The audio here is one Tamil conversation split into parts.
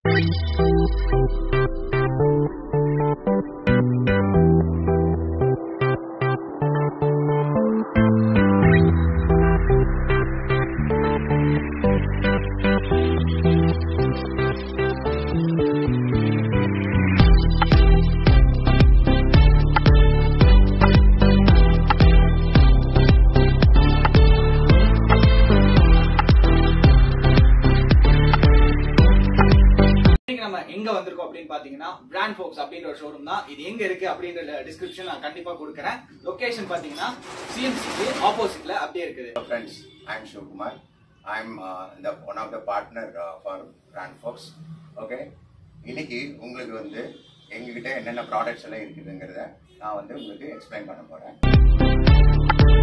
இன்னைக்கு நம்ம எங்க வந்திருக்கோம் அப்படின்னு பாத்தீங்கன்னா பிராண்ட் ஃபோக்ஸ் அப்படின்ற ஒரு ஷோரூம் தான் இது எங்க இருக்கு அப்படின்ற டிஸ்கிரிப்ஷன் நான் கண்டிப்பா கொடுக்குறேன் லொகேஷன் பாத்தீங்கன்னா சிஎம்சிக்கு ஆப்போசிட்ல அப்படியே இருக்குது Hello friends, I'm Shivkumar. I'm uh, the one of the partner uh, for Brand Fox. Okay. இன்னைக்கு உங்களுக்கு வந்து எங்ககிட்ட என்னென்ன ப்ராடக்ட்ஸ் எல்லாம் இருக்குதுங்கிறத நான் வந்து உங்களுக்கு எக்ஸ்பிளைன் பண்ண போறேன்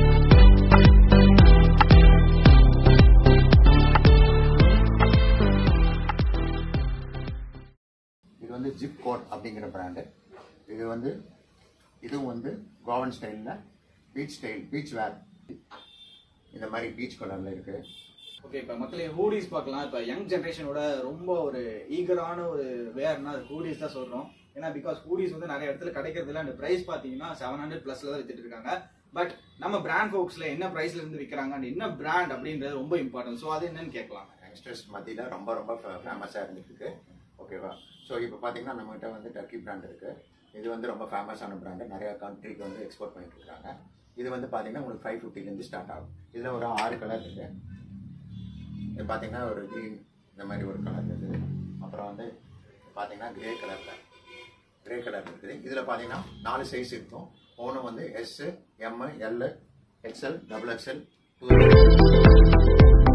இது வந்து ஜிப் கோட் அப்படிங்கிற பிராண்டு இது வந்து இதுவும் வந்து கோவன் ஸ்டைலில் பீச் ஸ்டைல் பீச் வேர் இந்த மாதிரி பீச் கலரில் இருக்கு ஓகே இப்ப மக்களே ஹூடிஸ் பார்க்கலாம் இப்ப யங் ஜெனரேஷனோட ரொம்ப ஒரு ஈகரான ஒரு வேர்னா அது ஹூடிஸ் தான் சொல்றோம் ஏன்னா பிகாஸ் ஹூடிஸ் வந்து நிறைய இடத்துல கிடைக்கிறது இல்ல அந்த பிரைஸ் பாத்தீங்கன்னா செவன் ஹண்ட்ரட் பிளஸ்ல தான் வித்துட்டு இருக்காங்க பட் நம்ம பிராண்ட் ஃபோக்ஸ்ல என்ன பிரைஸ்ல இருந்து விக்கிறாங்க and என்ன பிராண்ட் அப்படின்றது ரொம்ப இம்பார்ட்டன்ட் ஸோ அது என்னன்னு கேட்கலாம் யங்ஸ்டர்ஸ் மத்தியில் ரொம்ப ரொம்ப ஃபேமஸாக இருந்துட்டு இருக்கு ஓகேவா ஸோ இப்போ பார்த்தீங்கன்னா நம்மகிட்ட வந்து டர்க்கி பிராண்ட் இருக்கு இது வந்து ரொம்ப ஃபேமஸான பிராண்டு நிறைய கண்ட்ரிக்கு வந்து எக்ஸ்போர்ட் பண்ணிட்டு இருக்காங்க இது வந்து பார்த்தீங்கன்னா உங்களுக்கு ஃபைவ் ஃபிஃப்டிலேருந்து ஸ்டார்ட் ஆகும் இதில் ஒரு ஆறு கலர் இருக்கு இது பார்த்தீங்கன்னா ஒரு க்ரீன் இந்த மாதிரி ஒரு கலர் இருக்குது அப்புறம் வந்து பார்த்தீங்கன்னா கிரே கலரில் கிரே கலர் இருக்குது இதில் பார்த்தீங்கன்னா நாலு சைஸ் இருக்கும் ஒன்று வந்து S M L XL double XL two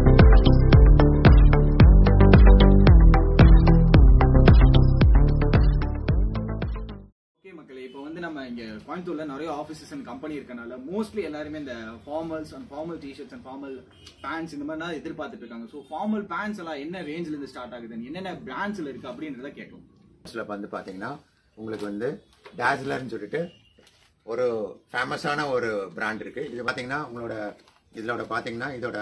okay மக்களே இப்போ வந்து நம்ம இங்க கோயம்புத்தூர்ல நிறைய ஆஃபீஸஸ் அண்ட் கம்பெனி இருக்கனால மோஸ்ட்லி எல்லாருமே இந்த formals and formal t-shirts and formal pants இந்த மாதிரி தான் எதிர்பார்த்துட்டு இருக்காங்க ஸோ ஃபார்மல் பேண்ட்ஸ் எல்லாம் என்ன ரேஞ்சில இருந்து ஸ்டார்ட் ஆகுது என்னென்ன பிராண்ட்ஸ்ல இருக்கு அப்படின்றத கேட்கும் இதில் வந்து பார்த்தீங்கன்னா உங்களுக்கு வந்து டேஸ்லர்னு சொல்லிட்டு ஒரு ஃபேமஸான ஒரு பிராண்ட் இருக்கு இது பார்த்தீங்கன்னா உங்களோட இதோட பார்த்தீங்கன்னா இதோட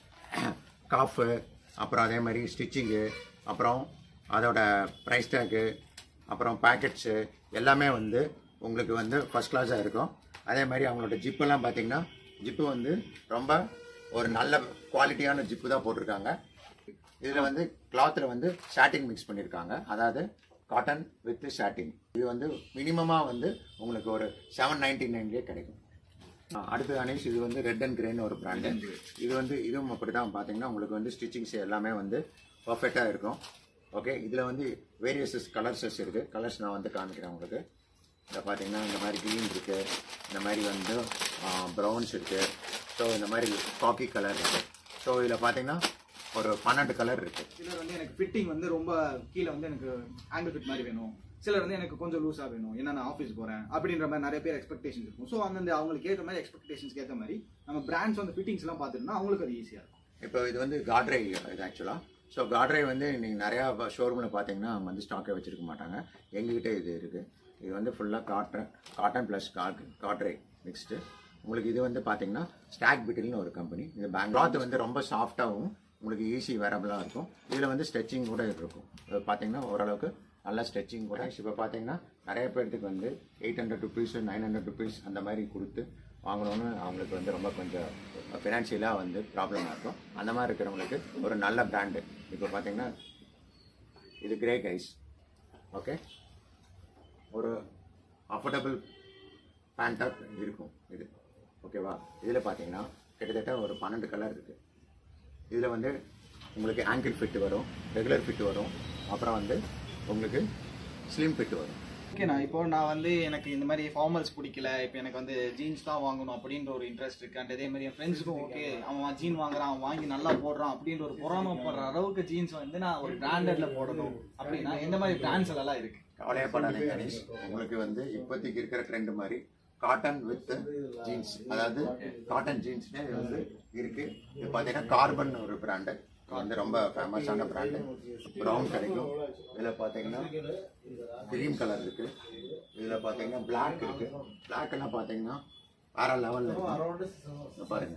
காஃபு அப்புறம் அதே மாதிரி ஸ்டிச்சிங்கு அப்புறம் அதோட ப்ரைஸ் டேக்கு அப்புறம் பேக்கெட்ஸு எல்லாமே வந்து உங்களுக்கு வந்து ஃபர்ஸ்ட் கிளாஸாக இருக்கும் அதே மாதிரி அவங்களோட ஜிப்பெல்லாம் பார்த்தீங்கன்னா ஜிப்பு வந்து ரொம்ப ஒரு நல்ல குவாலிட்டியான ஜிப்பு தான் போட்டிருக்காங்க இதில் வந்து கிளாத்தில் வந்து ஷாட்டிங் மிக்ஸ் பண்ணியிருக்காங்க அதாவது காட்டன் வித் ஷாட்டிங் இது வந்து மினிமமாக வந்து உங்களுக்கு ஒரு செவன் நைன்டி நைன்லேயே கிடைக்கும் ஆ, அடுத்து அனீஷ் இது வந்து ரெட் அண்ட் கிரேன்னு ஒரு பிராண்டு இது வந்து இதுவும் அப்படி தான் பார்த்தீங்கன்னா உங்களுக்கு வந்து ஸ்டிச்சிங்ஸ் எல்லாமே வந்து பர்ஃபெக்டாக இருக்கும் ஓகே இதில் வந்து வேரியஸஸ் கலர்ஸஸ் இருக்குது கலர்ஸ் நான் வந்து காமிக்கிறேன் உங்களுக்கு இதில் பார்த்தீங்கன்னா இந்த மாதிரி க்ரீன் இருக்குது இந்த மாதிரி வந்து ப்ரௌன்ஸ் இருக்குது ஸோ இந்த மாதிரி காக்கி கலர் இருக்குது ஸோ இதில் பார்த்தீங்கன்னா ஒரு பன்னெண்டு கலர் இருக்குது சிலர் வந்து எனக்கு ஃபிட்டிங் வந்து ரொம்ப கீழே வந்து எனக்கு ஆங்கிள் ஃபிட் மாதிரி வேணும் சிலர் வந்து எனக்கு கொஞ்சம் லூஸா வேணும் ஏன்னா நான் ஆஃபீஸ் போறேன் அப்படின்ற மாதிரி நிறைய பேர் எக்ஸ்பெக்டேஷன் இருக்கும் ஸோ அந்தந்த அவங்களுக்கு ஏற்ற மாதிரி எக்ஸ்பெக்டேஷன்ஸ்க்கு ஏற்ற மாதிரி நம்ம பிராண்ட்ஸ் வந்து ஃபிட்டிங்ஸ் எல்லாம் பார்த்துட்டோம்னா அவங்களுக்கு அது ஈஸியா இருக்கும் இப்போ இது வந்து காட்ரை இது ஆக்சுவலாக ஸோ காட்ரை வந்து நீங்கள் நிறையா ஷோரூமில் பார்த்தீங்கன்னா அவங்க வந்து ஸ்டாக்கே வச்சிருக்க மாட்டாங்க எங்ககிட்ட இது இருக்குது இது வந்து ஃபுல்லாக காட்டன் காட்டன் ப்ளஸ் காட்ரை மிக்ஸ்டு உங்களுக்கு இது வந்து பார்த்தீங்கன்னா ஸ்டாக் பிட்டில்னு ஒரு கம்பெனி இது பேங்க் கிளாத் வந்து ரொம்ப சாஃப்டாகவும் உங்களுக்கு ஈஸி வேரபிளாக இருக்கும் இதில் வந்து ஸ்ட்ரெச்சிங் கூட இருக்கும் இது பார்த்தீங்கன்னா ஓரளவுக்கு நல்லா ஸ்ட்ரெச்சிங் கூட இப்போ பார்த்தீங்கன்னா நிறைய பேர்த்துக்கு வந்து eight hundred rupees nine hundred rupees அந்த மாதிரி கொடுத்து வாங்கணும்னு அவங்களுக்கு வந்து ரொம்ப கொஞ்சம் ஃபினான்ஷியலாக வந்து ப்ராப்ளமாக இருக்கும் அந்த மாதிரி இருக்கிறவங்களுக்கு ஒரு நல்ல பிராண்டு இப்போ பார்த்தீங்கன்னா இது கிரே கைஸ் ஓகே ஒரு அஃபோர்டபுள் பேண்ட்டாக இருக்கும் இது ஓகேவா இதில் பார்த்தீங்கன்னா கிட்டத்தட்ட ஒரு பன்னெண்டு கலர் இருக்குது இதில் வந்து உங்களுக்கு ஆங்கிள் ஃபிட் வரும் ரெகுலர் ஃபிட் வரும் அப்புறம் வந்து உங்களுக்கு ஸ்லிம் ஃபிட் வரும் ஓகே நான் இப்போ நான் வந்து எனக்கு இந்த மாதிரி ஃபார்மல்ஸ் பிடிக்கல இப்போ எனக்கு வந்து ஜீன்ஸ் தான் வாங்கணும் அப்படின்ற ஒரு இன்ட்ரெஸ்ட் இருக்கு அண்ட் அதே மாதிரி என் ஃப்ரெண்ட்ஸுக்கும் ஓகே அவன் ஜீன் வாங்குறான் அவன் வாங்கி நல்லா போடுறான் அப்படின்ற ஒரு பொறாமப்படுற அளவுக்கு ஜீன்ஸ் வந்து நான் ஒரு பிராண்டட்ல போடணும் அப்படின்னா எந்த மாதிரி பிராண்ட்ஸ் எல்லாம் இருக்கு கவலையப்படாதீங்க அனீஷ் உங்களுக்கு வந்து இப்போதைக்கு இருக்கிற ட்ரெண்ட் மாதிரி காட்டன் வித் ஜீன்ஸ் அதாவது காட்டன் ஜீன்ஸ்னே வந்து இருக்கு இது பார்த்தீங்கன்னா கார்பன் ஒரு பிராண்டு வந்து ரொம்ப ஃபேமஸான பிராண்டு ப்ரௌன் கிடைக்கும் இதில் பார்த்தீங்கன்னா கிரீம் கலர் இருக்கு இதில் பார்த்தீங்கன்னா பிளாக் இருக்கு பிளாக் எல்லாம் பார்த்தீங்கன்னா வேற லெவலில் இருக்கு இங்க பாருங்க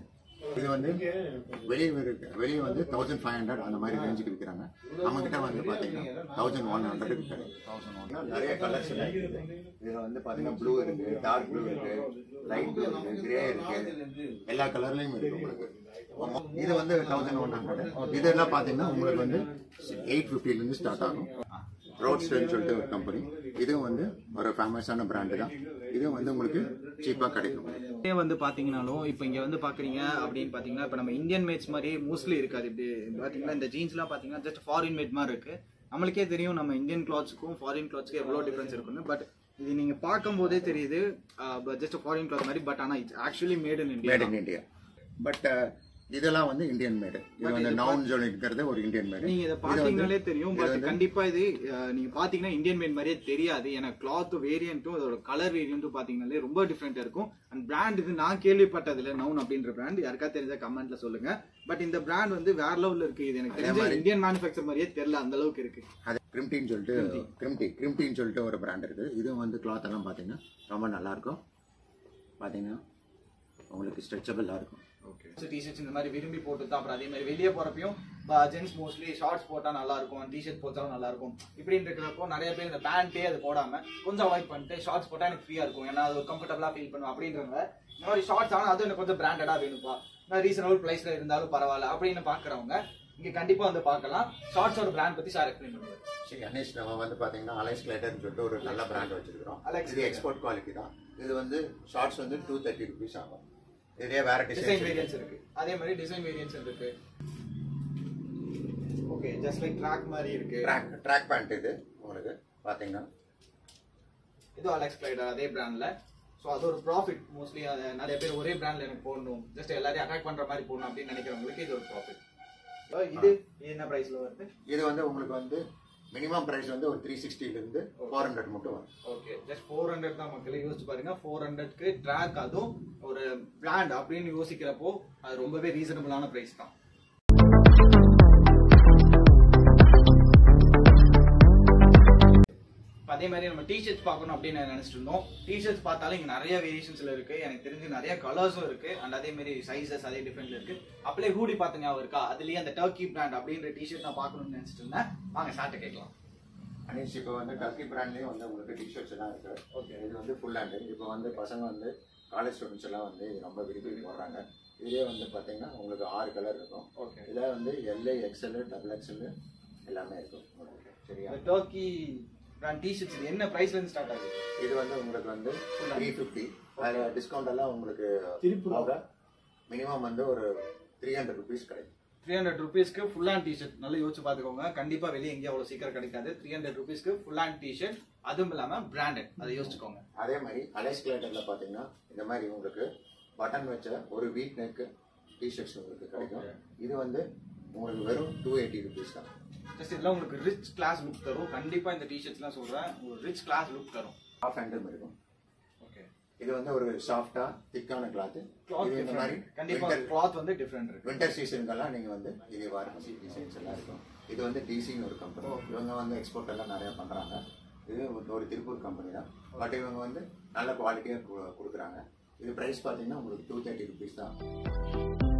இது வந்து வெளியே இருக்கு வெளியே வந்து தௌசண்ட் ஃபைவ் ஹண்ட்ரட் அந்த மாதிரி ரேஞ்சுக்கு விற்கிறாங்க நம்ம கிட்ட வந்து பாத்தீங்கன்னா தௌசண்ட் ஒன் ஹண்ட்ரடுக்கு கிடைக்கும் நிறைய கலர்ஸ் இருக்குது இதுல வந்து பாத்தீங்கன்னா ப்ளூ இருக்கு டார்க் ப்ளூ இருக்கு லைட் ப்ளூ இருக்கு கிரே இருக்கு எல்லா கலர்லயும் இருக்கு உங்களுக்கு இது வந்து தௌசண்ட் ஒன் ஹண்ட்ரட் இதெல்லாம் பாத்தீங்கன்னா உங்களுக்கு வந்து எயிட் ஃபிஃப்டில இருந்து ஸ்டார்ட் ஆகும் ரோட்ஸ்டர்னு சொல்லிட்டு ஒரு கம்பெனி இதுவும் வந்து ஒரு ஃபேமஸான பிராண்டு தான் இதுவும் வந்து உங்களுக்கு சீப்பா கிடைக்கும் இதே வந்து பாத்தீங்கன்னாலும் இப்போ இங்க வந்து பாக்குறீங்க அப்படின்னு பாத்தீங்கன்னா இப்போ நம்ம இந்தியன் மேட்ஸ் மாதிரி மோஸ்ட்லி இருக்காது இப்படி பாத்தீங்கன்னா இந்த ஜீன்ஸ்லாம் பாத்தீங்கன்னா ஜஸ்ட் ஃபாரின் மேட் மாதிரி இருக்கு நம்மளுக்கே தெரியும் நம்ம இந்தியன் கிளாத்ஸ்க்கும் ஃபாரின் கிளாத்ஸ்க்கும் எவ்வளோ டிஃபரன்ஸ் இருக்குன்னு பட் இது நீங்க பார்க்கும் போதே தெரியுது ஜஸ்ட் ஃபாரின் கிளாத் மாதிரி பட் ஆனா it's actually made in India made in India but இதெல்லாம் வந்து இந்தியன் மேடு இது வந்து நவுன் சொல்லி இருக்கிறது ஒரு இந்தியன் மேடு நீங்க இதை பாத்தீங்கனாலே தெரியும் பட் கண்டிப்பா இது அஹ், நீங்க பாத்தீங்கன்னா இந்தியன் மேட் மாதிரியே தெரியாது ஏன்னா கிளாத் வேரியன்ட்டும் அதோட கலர் வேரியன்ட்டும் பாத்தீங்கன்னாலே ரொம்ப டிஃப்ரெண்டா இருக்கும் அண்ட் பிராண்ட் இது நான் கேள்விப்பட்டது இல்ல நவுன் அப்படின்ற பிராண்ட் யாருக்கா தெரிஞ்ச கமெண்ட்ல சொல்லுங்க பட் இந்த பிராண்ட் வந்து வேற லெவல்ல இருக்கு இது எனக்கு தெரிஞ்ச இந்தியன் மேனுஃபேக்சர் மாதிரியே தெரியல அந்த அளவுக்கு இருக்கு அது கிரிம்டின்னு சொல்லிட்டு கிரிம்டி கிரிம்டின்னு சொல்லிட்டு ஒரு பிராண்ட் இருக்குது இதுவும் வந்து கிளாத் எல்லாம் பார்த்தீங்கன்னா ரொம்ப நல்லா இருக்கும் பார்த்தீங்கன்னா உங்களுக்கு ஸ்ட்ரெச்சபிளாக இருக்கும் ஓகே டிஷர்ட்ஸ் இந்த மாதிரி விரும்பி போட்டு தான் அப்புறம் அதே மாதிரி வெளியே போறப்பையும் ஜென்ஸ் மோஸ்ட்லி ஷார்ட்ஸ் போட்டா நல்லா இருக்கும் டிஷர்ட் போட்டாலும் நல்லா இருக்கும் இப்படின்னு இருக்கிறப்போ நிறைய பேர் இந்த பேண்ட்டே அது போடாம கொஞ்சம் அவாய்ட் பண்ணிட்டு ஷார்ட்ஸ் போட்டா எனக்கு ஃப்ரீயா இருக்கும் ஏன்னா அது ஒரு கம்ஃபர்டபுளா ஃபீல் பண்ணும் அப்படின்றவங்க இந்த மாதிரி ஷார்ட்ஸ் ஆனால் அதுவும் எனக்கு கொஞ்சம் பிராண்டடா வேணும்ப்பா நான் ரீசனபிள் பிரைஸ்ல இருந்தாலும் பரவாயில்ல அப்படின்னு பாக்குறவங்க இங்க கண்டிப்பா வந்து பார்க்கலாம் ஷார்ட்ஸோட பிராண்ட் பத்தி சார் எக்ஸ்பிளைன் பண்ணுவாரு சரி அனேஷ் நம்ம வந்து பார்த்தீங்கன்னா அலைஸ் கிளைட்டர்னு சொல்லிட்டு ஒரு நல்ல பிராண்ட் வச்சிருக்கிறோம் Alex இது எக்ஸ்போர்ட் குவாலிட்டி தான் இது வந்து ஷார்ட்ஸ் வந்து டூ தேர்ட்டி ருபீஸ் ஆகும் இதே வேற டிசைன் டிசைன் வேரியன்ஸ் இருக்கு அதே மாதிரி டிசைன் வேரியன்ஸ் இருக்கு ஓகே ஜஸ்ட் லைக் ட்ராக் மாதிரி இருக்கு ட்ராக் ட்ராக் பேண்ட் இது உங்களுக்கு பார்த்தீங்கன்னா இது அலெக்ஸ் கிளைடர் அதே பிராண்ட்ல ஸோ அது ஒரு ப்ராஃபிட் மோஸ்ட்லி நிறைய பேர் ஒரே பிராண்ட்ல எனக்கு போடணும் ஜஸ்ட் எல்லாரையும் அட்டாக் பண்ற மாதிரி போடணும் அப்படின்னு நினைக்கிறவங்களுக்கு இது ஒரு ப்ராஃபிட் இது இது என்ன பிரைஸ்ல வருது இது வந்து உங்களுக்கு வந்து மினிமம் பிரைஸ் வந்து ஒரு த்ரீ இருந்து ஃபோர் ஹண்ட்ரட் மட்டும் வரும் ஓகே ஜஸ்ட் ஃபோர் ஹண்ட்ரட் தான் மக்களே யோசிச்சு பாருங்க ஃபோர் ஹண்ட்ரட்க்கு ட்ராக் அதுவும் ஒரு பிராண்ட் அப்படின்னு யோசிக்கிறப்போ அது ரொம்பவே ரீசனபிளான பிரைஸ் தான் இப்ப அதே மாதிரி நம்ம டிஷர்ட்ஸ் பார்க்கணும் அப்படின்னு நினைச்சிட்டு இருந்தோம் டிஷர்ட்ஸ் பார்த்தாலும் இங்க நிறைய வேரியேஷன்ஸ்ல இருக்கு எனக்கு தெரிஞ்சு நிறைய கலர்ஸும் இருக்கு அண்ட் அதே மாதிரி சைசஸ் அதே டிஃப்ரெண்ட்ல இருக்கு அப்படியே ஹூடி பார்த்த ஞாபகம் இருக்கா அதுலயே அந்த டர்க்கி பிராண்ட் அப்படின்ற டிஷர்ட் நான் பார்க்கணும்னு நினைச்சிட்டு இருந்தேன் வாங்க சார்ட்ட கேட்கலாம் அனீஷ் இப்போ வந்து டர்க்கி பிராண்ட்லேயும் வந்து உங்களுக்கு டிஷர்ட்ஸ் எல்லாம் இருக்கு ஓகே இது வந்து ஃபுல் ஹேண்டு இப்போ வந்து பசங்க வந்து காலேஜ் ஸ்டூடெண்ட்ஸ் எல்லாம் வந்து இது ரொம்ப விரும்பி போடுறாங்க இதுலேயே வந்து பார்த்தீங்கன்னா உங்களுக்கு ஆறு கலர் இருக்கும் ஓகே இதில் வந்து எல்ஐ எக்ஸ்எல் டபுள் எக்ஸ்எல் எல்லாமே இருக்கும் உங்களுக்கு சரியா இந்த டர்க்கி பிராண்ட் டிஷர்ட்ஸ் இது என்ன பிரைஸ்ல இருந்து ஸ்டார்ட் ஆகுது இது வந்து உங்களுக்கு வந்து த்ரீ ஃபிஃப்டி அதில் டிஸ்கவுண்ட் எல்லாம் உங்களுக்கு திருப்பூர். போக மினிமம் வந்து ஒரு த்ரீ ஹண்ட்ரட் ருபீஸ் கிடைக்கும் த்ரீ ஹண்ட்ரட் ருபீஸ்க்கு ஃபுல் ஹேண்ட் டிஷர்ட் நல்லா யோசிச்சு பார்த்துக்கோங்க கண்டிப்பா வெளியே எங்கேயும் அவ்வளோ சீக்கிரம் கிடைக்காது த்ரீ ஹண்ட்ரட் ருபீஸ்க்கு ஃபுல் ஹேண்ட் டிஷர்ட் அதுவும் இல்லாம பிராண்டட் அதை யோசிச்சுக்கோங்க அதே மாதிரி அலைஸ் கிளேட்டரில் பார்த்தீங்கன்னா இந்த மாதிரி உங்களுக்கு பட்டன் வச்ச ஒரு வீக் நெக் டிஷர்ட்ஸ் உங்களுக்கு கிடைக்கும் இது வந்து உங்களுக்கு வெறும் டூ எயிட்டி ருபீஸ் தான் ஜஸ்ட் இதெல்லாம் உங்களுக்கு ரிச் கிளாஸ் லுக் தரும் கண்டிப்பா இந்த டிஷர்ட்ஸ்லாம் சொல்றேன் ஒரு ரிச் கிளாஸ் லுக் தரும் ஆஃப் ஹேண்டும் இருக்கும் ஓகே இது வந்து ஒரு சாஃப்டா திக்கான கிளாத் கிளாத் இது இந்த மாதிரி கண்டிப்பா கிளாத் வந்து டிஃப்ரெண்ட் இருக்கு வின்டர் சீசனுக்கெல்லாம் நீங்க வந்து இது வாரசி டிசைன்ஸ் எல்லாம் இருக்கும் இது வந்து டிசின்னு ஒரு கம்பெனி இவங்க வந்து எக்ஸ்போர்ட் எல்லாம் நிறைய பண்றாங்க இது ஒரு- ஒரு திருப்பூர் கம்பெனி தான் பட் இவங்க வந்து நல்ல குவாலிட்டியா கொடுக்குறாங்க இது பிரைஸ் பாத்தீங்கன்னா உங்களுக்கு டூ தேர்ட்டி ருபீஸ் தான்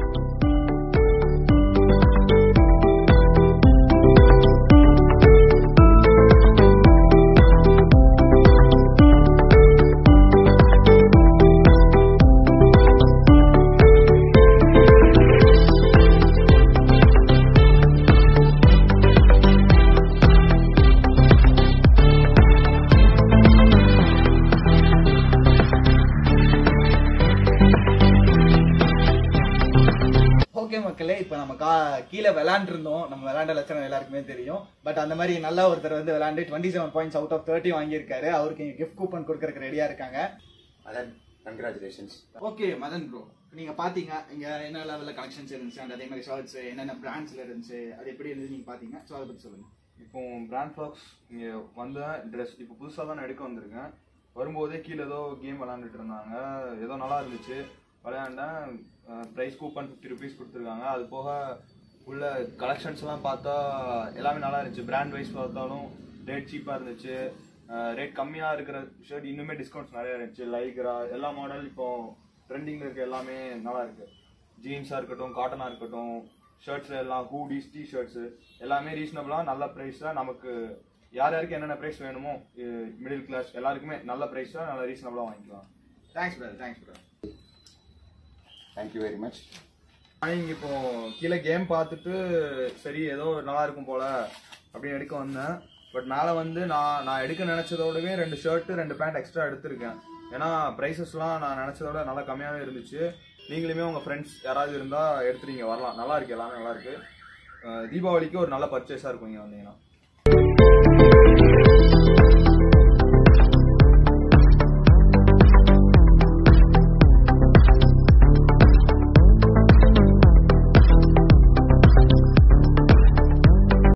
ஓகே மக்களே இப்போ நம்ம கா கீழே விளாண்டு இருந்தோம் நம்ம விளாண்ட லட்சணம் எல்லாருக்குமே தெரியும் பட் அந்த மாதிரி நல்ல ஒருத்தர் வந்து விளாண்டு twenty seven points out of thirty வாங்கியிருக்காரு அவருக்கு கிஃப்ட் கூப்பன் கொடுக்கறதுக்கு ரெடியா இருக்காங்க அதான் கங்க்ராச்சுலேஷன்ஸ் ஓகே மதன் ப்ரோ நீங்க பாத்தீங்க இங்க என்ன லெவல்ல கலெக்ஷன்ஸ் இருந்துச்சு and அதே மாதிரி ஷர்ட்ஸ் என்னென்ன பிராண்ட்ஸ்ல இருந்துச்சு அது எப்படி இருந்துச்சு நீங்க பாத்தீங்க ஸோ அதை பத்தி சொல்லுங்க இப்போ பிராண்ட் ஃபாக்ஸ் இங்கே வந்து ட்ரெஸ் இப்போ புதுசாக தான் நான் எடுக்க வந்திருக்கேன் வரும்போதே கீழே ஏதோ கேம் விளாண்டுட்டு இருந்தாங்க ஏதோ நல்லா இருந்துச்சு விளையாண்டேன் ப்ரைஸ் கூப்பன் ஃபிஃப்டி ருபீஸ் கொடுத்துருக்காங்க அது போக உள்ள கலெக்ஷன்ஸ்லாம் பார்த்தா எல்லாமே நல்லா இருந்துச்சு பிராண்ட் வைஸ் பார்த்தாலும் ரேட் சீப்பாக இருந்துச்சு ரேட் கம்மியாக இருக்கிற ஷர்ட் இன்னுமே டிஸ்கவுண்ட்ஸ் நிறைய இருந்துச்சு லைக்ரா எல்லா மாடல் இப்போ ட்ரெண்டிங்கில் இருக்க எல்லாமே நல்லா இருக்கு ஜீன்ஸாக இருக்கட்டும் காட்டனாக இருக்கட்டும் ஷர்ட்ஸ் எல்லாம் ஹூடிஸ் டி ஷர்ட்ஸு எல்லாமே ரீசனபிளாக நல்ல ப்ரைஸாக நமக்கு யார் யாருக்கு என்னென்ன ப்ரைஸ் வேணுமோ மிடில் கிளாஸ் எல்லாருக்குமே நல்ல ப்ரைஸாக நல்ல ரீசனபிளாக வாங்கிக்கலாம் thanks brother thanks brother thank you very much ஆனால் இப்போ கீழே கேம் பார்த்துட்டு சரி ஏதோ நல்லா இருக்கும் போல அப்படின்னு எடுக்க வந்தேன் பட் மேலே வந்து நான் நான் எடுக்க நினச்சதோடவே ரெண்டு ஷர்ட்டு ரெண்டு பேண்ட் எக்ஸ்ட்ரா எடுத்திருக்கேன் ஏன்னா ப்ரைஸஸ்லாம் நான் நினச்சதோட நல்லா கம்மியாகவே இருந்துச்சு நீங்களுமே உங்கள் ஃப்ரெண்ட்ஸ் யாராவது இருந்தால் எடுத்துட்டு இங்கே வரலாம் நல்லா இருக்கு எல்லாமே நல்லா இருக்கு அஹ் தீபாவளிக்கு ஒரு நல்ல பர்ச்சேஸாக இருக்கும் இங்கே வந்தீங்கன்னா